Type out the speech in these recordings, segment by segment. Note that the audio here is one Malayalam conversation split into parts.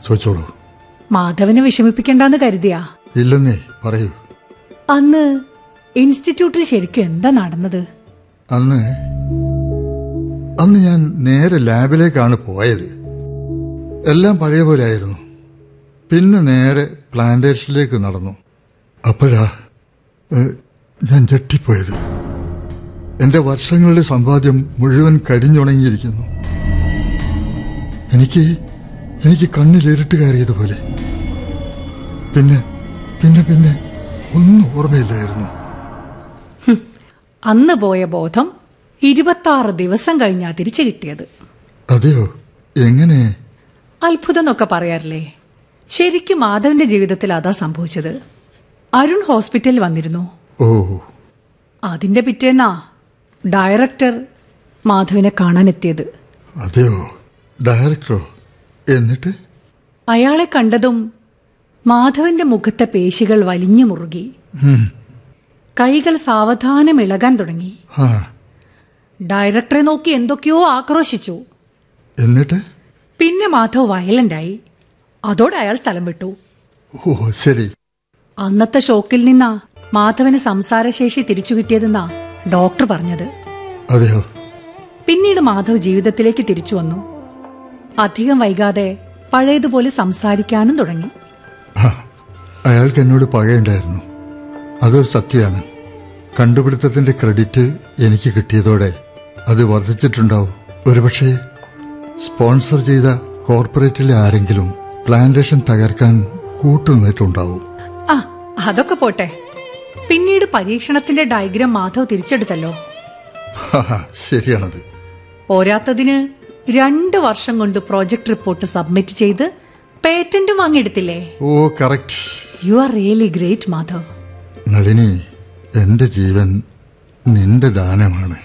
ചോദിച്ചോളൂ മാധവനെ വിഷമിപ്പിക്കണ്ടെന്ന് കരുതിയാ ഇല്ലെന്നേ പറയൂ അന്ന് ഇൻസ്റ്റിറ്റ്യൂട്ടിൽ ശരിക്കും എന്താ നടന്നത് അന്ന് അന്ന് ഞാൻ നേരെ ലാബിലേക്കാണ് പോയത് എല്ലാം പഴയ പോലെ ആയിരുന്നു പിന്നെ നേരെ പ്ലാന്റേഷനിലേക്ക് നടന്നു അപ്പോഴാ ഏ, ഞാൻ ഞെട്ടിപ്പോയത് എന്റെ വർഷങ്ങളുടെ സമ്പാദ്യം മുഴുവൻ കരിഞ്ഞുണങ്ങിയിരിക്കുന്നു എനിക്ക് എനിക്ക് കണ്ണിൽ ഇരുട്ട് കയറിയതുപോലെ പിന്നെ പിന്നെ പിന്നെ ഒന്നും ഓർമ്മയില്ലായിരുന്നു അന്ന് പോയ ബോധം ഇരുപത്താറ് ദിവസം കഴിഞ്ഞാ തിരിച്ചു കിട്ടിയത് അതെയോ എങ്ങനെ അത്ഭുതം എന്നൊക്കെ പറയാറില്ലേ ശരിക്കും മാധവന്റെ ജീവിതത്തിൽ അതാ സംഭവിച്ചത് അരുൺ ഹോസ്പിറ്റലിൽ വന്നിരുന്നു ഓ അതിന്റെ പിറ്റേന്നാ ഡയറക്ടർ മാധവനെ കാണാനെത്തിയത് അതെയോ ഡയറക്ടറോ എന്നിട്ട് അയാളെ കണ്ടതും മാധവന്റെ മുഖത്തെ പേശികൾ വലിഞ്ഞു മുറുകി ഉം, കൈകൾ സാവധാനം ഇളകാൻ തുടങ്ങി ആ ഡയറക്ടറെ നോക്കി എന്തൊക്കെയോ ആക്രോശിച്ചു എന്നിട്ട് പിന്നെ മാധവ് വയലന്റായി അതോടെ അയാൾ സ്ഥലം വിട്ടു ഓ ശരി അന്നത്തെ ഷോക്കിൽ നിന്നാ മാധവന് സംസാരശേഷി തിരിച്ചു കിട്ടിയതെന്നാ ഡോക്ടർ പറഞ്ഞത് അതെയോ പിന്നീട് മാധവ് ജീവിതത്തിലേക്ക് തിരിച്ചു വന്നു അധികം വൈകാതെ പഴയതുപോലെ സംസാരിക്കാനും തുടങ്ങി ആ, അയാൾക്ക് എന്നോട് പകയുണ്ടായിരുന്നു അതൊരു സത്യമാണ് കണ്ടുപിടുത്തത്തിന്റെ ക്രെഡിറ്റ് എനിക്ക് കിട്ടിയതോടെ അത് വർദ്ധിച്ചിട്ടുണ്ടാവും ഒരുപക്ഷെ സ്പോൺസർ ചെയ്ത കോർപ്പറേറ്റിലെ ആരെങ്കിലും പ്ലാന്റേഷൻ തകർക്കാൻ കൂട്ടുനിന്നിട്ടുണ്ടാവും ആ അതൊക്കെ പോട്ടെ പിന്നീട് പരീക്ഷണത്തിന്റെ ഡയഗ്രാം മാധവ് തിരിച്ചെടുത്തല്ലോ ഹാ, ശരിയാണത് പോരാത്തതിന് രണ്ട് വർഷം കൊണ്ട് പ്രോജക്ട് റിപ്പോർട്ട് സബ്മിറ്റ് ചെയ്ത് പേറ്റന്റും വാങ്ങിയെടുത്തില്ലേ oh correct you are really great Madhav Nalini എന്റെ ജീവൻ നിന്റെ ദാനമാണ്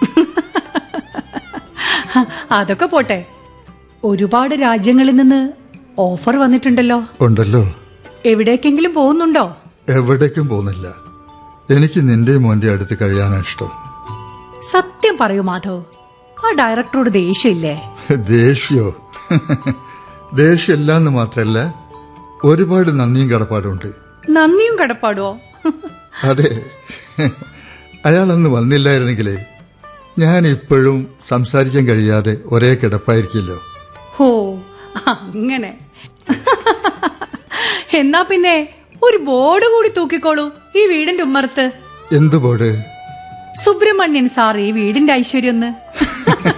ഹ, അതൊക്കെ പോട്ടെ ഒരുപാട് രാജ്യങ്ങളിൽ നിന്ന് ഓഫർ വന്നിട്ടുണ്ടല്ലോ ഉണ്ടല്ലോ എവിടേക്കെങ്കിലും പോകുന്നുണ്ടോ എവിടേക്കും പോകുന്നില്ല എനിക്ക് നിന്റെ മോന്റെ അടുത്ത് കഴിയാനാ ഇഷ്ടം സത്യം പറയൂ മാധവ് ആ ഡയറക്ടറോട് ദേഷ്യമില്ലേ ദേഷ്യോ ദേഷ്യമില്ല എന്ന് മാത്രല്ല ഒരുപാട് നന്ദിയും കടപ്പാടുണ്ട് നന്ദിയും കടപ്പാടുവോ അതെ അയാൾ അന്ന് വന്നില്ലായിരുന്നെങ്കിലേ ഞാൻ ഇപ്പോഴും സംസാരിക്കാൻ കഴിയാതെ ഒരേ കിടപ്പായിരിക്കില്ലോ ഹോ അങ്ങനെ എന്നാ പിന്നെ ഒരു ബോർഡ് കൂടി തൂക്കിക്കോളൂ ഈ വീടിന്റെ ഉമ്മറത്ത് എന്ത് ബോർഡ് സുബ്രഹ്മണ്യൻ സാർ ഈ വീടിന്റെ ഐശ്വര്യം ഒന്ന്